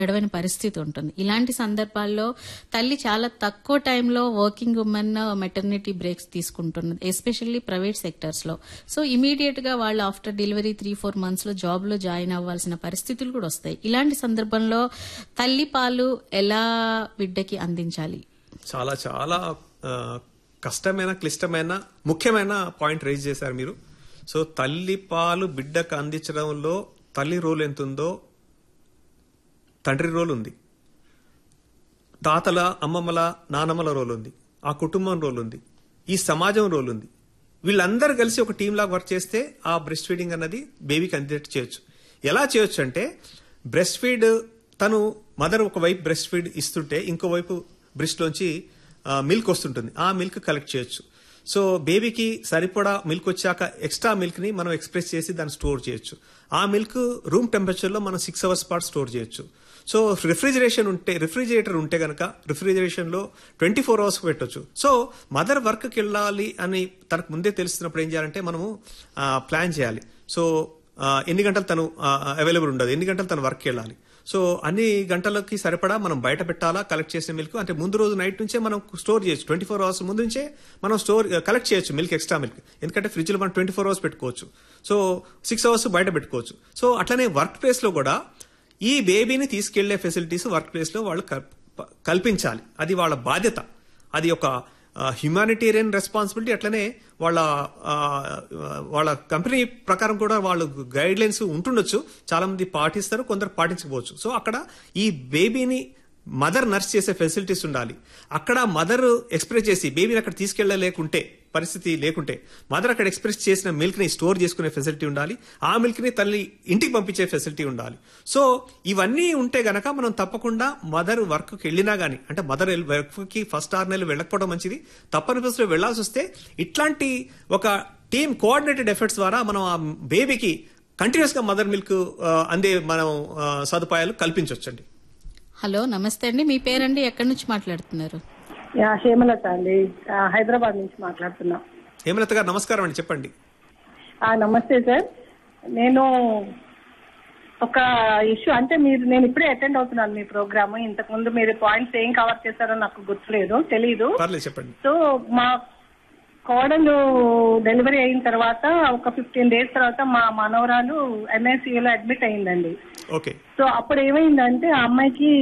గడవని పరిస్థితి ఉంటుంది ఇలాంటి సందర్భాల్లో తల్లి చాలా తక్కువ టైంలో వర్కింగ్ ఉమెన్ మెటర్నిటీ బ్రేక్స్ తీసుకుంటున్నది ఎస్పెషల్లీ ప్రైవేట్ సెక్టర్స్ లో సో ఇమీడియట్ గా వాళ్ళు after delivery three four months లో జాబ్ లో జాయిన్ అవ్వాల్సిన పరిస్థితులు కూడా వస్తాయి ఇలాంటి సందర్భంలో తల్లి పాలు ఎలా బిడ్డకి అందించాలి చాలా చాలా ఆ, కష్టమైన క్లిష్టమైన ముఖ్యమైన పాయింట్ రైజ్ చేశారు మీరు సో తల్లి పాలు బిడ్డకు అందించడంలో తల్లి రోల్ ఎంత ఉందో తండ్రి రోల్ ఉంది తాతల అమ్మమ్మల నానమ్మల రోల్ ఉంది ఆ కుటుంబం రోల్ ఉంది ఈ సమాజం రోల్ ఉంది వీళ్ళందరూ కలిసి ఒక టీం లాగా వర్క్ చేస్తే ఆ బ్రెస్ట్ ఫీడింగ్ అన్నది బేబీకి అందేట్టు చేయొచ్చు ఎలా చేయొచ్చు అంటే బ్రెస్ట్ ఫీడ్ తను మదర్ ఒక వైపు బ్రెస్ట్ ఫీడ్ ఇస్తుంటే ఇంకో వైపు బ్రెస్ట్ లోంచి మిల్క్ వస్తుంటుంది ఆ మిల్క్ కలెక్ట్ చేయొచ్చు సో బేబీకి సరిపడా మిల్క్ వచ్చాక ఎక్స్ట్రా మిల్క్ ని మనం ఎక్స్ప్రెస్ చేసి దాన్ని స్టోర్ చేయొచ్చు ఆ మిల్క్ రూమ్ టెంపరేచర్ లో మనం సిక్స్ అవర్స్ పాటు స్టోర్ చేయొచ్చు సో రిఫ్రిజిరేషన్ ఉంటే రిఫ్రిజిరేటర్ ఉంటే గనక రిఫ్రిజిరేషన్ లో ట్వంటీ ఫోర్ అవర్స్ పెట్టొచ్చు సో మదర్ వర్క్ కి వెళ్ళాలి అని తనకు ముందే తెలుస్తున్నప్పుడు ఏం చేయాలంటే మనము ప్లాన్ చేయాలి సో ఆ, ఎన్ని గంటలు తను అవైలబుల్ ఉండదు ఎన్ని గంటలు తను వర్క్ వెళ్ళాలి సో అన్ని గంటలకి సరిపడా మనం బయట పెట్టాలా కలెక్ట్ చేసిన మిల్క్ అంటే ముందు రోజు నైట్ నుంచే మనం స్టోర్ చేయొచ్చు ట్వంటీ ఫోర్ అవర్స్ ముందు నుంచే మనం స్టోర్ కలెక్ట్ చేయొచ్చు మిల్క్ ఎక్స్ట్రా మిల్క్ ఎందుకంటే ఫ్రిడ్జ్ లో మనం ట్వంటీ ఫోర్ అవర్స్ పెట్టుకోవచ్చు సో సిక్స్ అవర్స్ బయట పెట్టుకోవచ్చు సో అట్లనే వర్క్ ప్లేస్ లో కూడా ఈ బేబీని తీసుకెళ్లే ఫెసిలిటీస్ వర్క్ ప్లేస్ లో వాళ్ళు కల్ప- కల్పించాలి అది వాళ్ళ బాధ్యత అది ఒక హ్యుమానిటేరియన్ రెస్పాన్సిబిలిటీ అట్లనే వాళ్ళ ఆ, వాళ్ళ కంపెనీ ప్రకారం కూడా వాళ్ళు గైడ్ లైన్స్ ఉంటుండొచ్చు చాలా మంది పాటిస్తారు కొందరు పాటించకపోవచ్చు సో అక్కడ ఈ బేబీని మదర్ నర్స్ చేసే ఫెసిలిటీస్ ఉండాలి అక్కడ మదర్ ఎక్స్ప్రెస్ చేసి బేబీని అక్కడ తీసుకెళ్లలేకుంటే పరిస్థితి లేకుంటే మదర్ అక్కడ ఎక్స్ప్రెస్ చేసిన మిల్క్ ని స్టోర్ చేసుకునే ఫెసిలిటీ ఉండాలి ఆ మిల్క్ ని తల్లి ఇంటికి పంపించే ఫెసిలిటీ ఉండాలి సో ఇవన్నీ ఉంటే గనక మనం తప్పకుండా మదర్ వర్క్ కి వెళ్ళినా గానీ అంటే మదర్ వర్క్ కి ఫస్ట్ ఆరు నెలలు వెళ్ళకపోవడం మంచిది తప్పని పరిస్థితిలో వెళ్లాల్సి వస్తే ఇట్లాంటి ఒక టీమ్ కోఆర్డినేటెడ్ ఎఫర్ట్స్ ద్వారా మనం ఆ బేబీకి కంటిన్యూస్ గా మదర్ మిల్క్ అందే మనం ఆ, సదుపాయాలు కల్పించవచ్చండి హలో నమస్తే అండి మీ పేరండి ఎక్కడి నుంచి మాట్లాడుతున్నారు యా హేమలత అండి ఆ, హైదరాబాద్ నుంచి మాట్లాడుతున్నా హేమలత గారు నమస్కారం అండి చెప్పండి ఆ, నమస్తే సార్ నేను ఒక ఇష్యూ అంటే మీరు నేను ఇప్పుడే అటెండ్ అవుతున్నాను మీ ప్రోగ్రామ్ ఇంతకు ముందు మీరు పాయింట్స్ ఏం కవర్ చేశారో నాకు గుర్తులేదు తెలీదు పర్లేదు చెప్పండి సో మా కోడలు డెలివరీ అయిన తర్వాత ఒక ఫిఫ్టీన్ డేస్ తర్వాత మా మనవరాలు ఎంఎస్సీలో అడ్మిట్ అయిందండి ఓకే సో అప్పుడు ఏమైందంటే ఆ అమ్మాయికి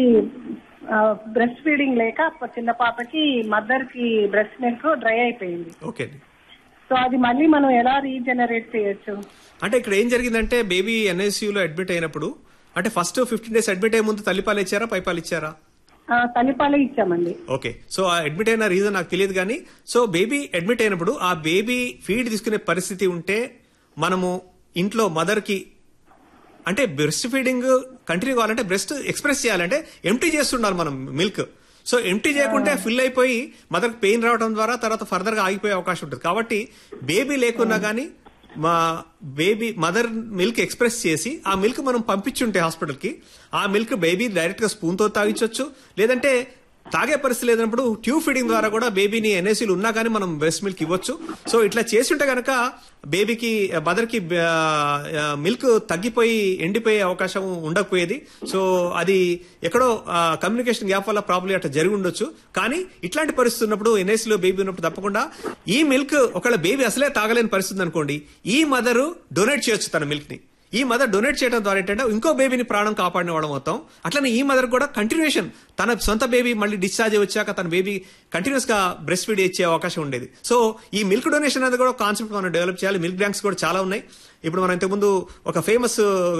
బ్రెస్ట్ ఫీడింగ్ లేక ప- చిన్న పాపకి మదర్ కి బ్రెస్ట్ మిల్క్ డ్రై అయిపోయింది ఓకే అండి సో అది మళ్ళీ మనం ఎలా రీజనరేట్ చేయొచ్చు అంటే ఇక్కడ ఏం జరిగిందంటే బేబీ ఎన్ఐసియూలో అడ్మిట్ అయినప్పుడు అంటే ఫస్ట్ ఫిఫ్టీన్ డేస్ అడ్మిట్ అయ్యే ముందు తల్లిపాలు ఇచ్చారా పైపాలు ఇచ్చారా ఆ, తల్లిపాలే ఇచ్చామండి ఓకే సో ఆ అడ్మిట్ అయిన రీజన్ నాకు తెలియదు కానీ సో బేబీ అడ్మిట్ అయినప్పుడు ఆ బేబీ ఫీడ్ తీసుకునే పరిస్థితి ఉంటే మనము ఇంట్లో మదర్ కి అంటే బ్రెస్ట్ ఫీడింగ్ కంటిన్యూ కావాలంటే బ్రెస్ట్ ఎక్స్ప్రెస్ చేయాలంటే ఎంటీ చేస్తుండాలి మనం మిల్క్ సో ఎంటీ చేయకుంటే ఫిల్ అయిపోయి మదర్ పెయిన్ రావడం ద్వారా తర్వాత ఫర్దర్ గా ఆగిపోయే అవకాశం ఉంటుంది కాబట్టి బేబీ లేకున్నా గానీ మా బేబీ మదర్ మిల్క్ ఎక్స్ప్రెస్ చేసి ఆ మిల్క్ మనం పంపించుంటే హాస్పిటల్ కి ఆ మిల్క్ బేబీ డైరెక్ట్ గా స్పూన్ తో తాగించవచ్చు లేదంటే తాగే పరిస్థితి లేనప్పుడు ట్యూబ్ ఫీడింగ్ ద్వారా కూడా బేబీని ఎన్ఏసీలు ఉన్నా కానీ మనం బ్రెస్ట్ మిల్క్ ఇవ్వచ్చు సో ఇట్లా చేసి ఉంటే కనుక బేబీకి మదర్ కి మిల్క్ తగ్గిపోయి ఎండిపోయే అవకాశం ఉండకపోయేది సో అది ఎక్కడో కమ్యూనికేషన్ గ్యాప్ వల్ల ప్రాబ్లం అట్లా జరిగి ఉండొచ్చు కానీ ఇట్లాంటి పరిస్థితి ఉన్నప్పుడు ఎన్ఎస్సీలో బేబీ ఉన్నప్పుడు తప్పకుండా ఈ మిల్క్ ఒకవేళ బేబీ అసలే తాగలేని పరిస్థితి అనుకోండి ఈ మదర్ డొనేట్ చేయొచ్చు తన మిల్క్ ని ఈ మదర్ డొనేట్ చేయడం ద్వారా ఏంటంటే ఇంకో బేబీని ప్రాణం కాపాడిన వాడు మొత్తం అట్లనే ఈ మదర్ కూడా కంటిన్యూషన్ తన సొంత బేబీ మళ్ళీ డిశ్చార్జ్ అయ్యి వచ్చాక తన బేబీ కంటిన్యూస్ గా బ్రెస్ట్ ఫీడ్ ఇచ్చే అవకాశం ఉండేది సో ఈ మిల్క్ డొనేషన్ అనేది కూడా కాన్సెప్ట్ మనం డెవలప్ చేయాలి మిల్క్ బ్యాంక్స్ కూడా చాలా ఉన్నాయి ఇప్పుడు మనం ఇంతకుముందు ఒక ఫేమస్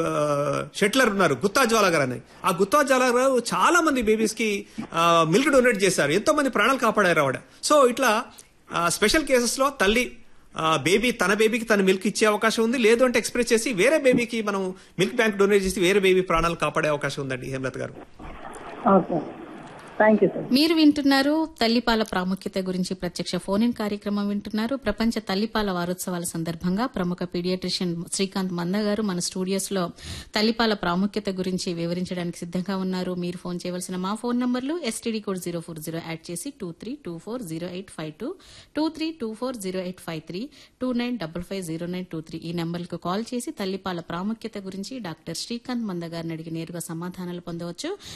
షెట్లర్ ఉన్నారు గుత్తా జ్వాల గారు అని ఆ గుత్తా జ్వాల గారు చాలా మంది బేబీస్ కి మిల్క్ డొనేట్ చేశారు ఎంతో మంది ప్రాణాలు కాపాడారు ఆవిడ సో ఇట్లా స్పెషల్ కేసెస్ లో తల్లి ఆ, బేబీ తన బేబీకి తన మిల్క్ ఇచ్చే అవకాశం ఉంది లేదు అంటే ఎక్స్ప్రెస్ చేసి వేరే బేబీకి మనం మిల్క్ బ్యాంక్ డొనేట్ చేసి వేరే బేబీ ప్రాణాలు కాపాడే అవకాశం ఉందండి హేమలత గారు ఓకే థ్యాంక్ యూ సార్ మీరు వింటున్నారు తల్లిపాల ప్రాముఖ్యత గురించి ప్రత్యక్ష ఫోన్ ఇన్ కార్యక్రమం వింటున్నారు ప్రపంచ తల్లిపాల వారోత్సవాల సందర్భంగా ప్రముఖ పీడియాట్రిషియన్ శ్రీకాంత్ మంద గారు మన స్టూడియోస్ లో తల్లిపాల ప్రాముఖ్యత గురించి వివరించడానికి సిద్ధంగా ఉన్నారు మీరు ఫోన్ చేయవలసిన మా ఫోన్ నంబర్లు STD code zero four zero add చేసి two three two four zero eight five two two three two four zero eight five three two nine double five zero nine two three ఈ నెంబర్లకు call చేసి తల్లిపాల ప్రాముఖ్యత గురించి doctor Srikanth మంద గారిని అడిగి నేరుగా సమాధానాలు పొందవచ్చు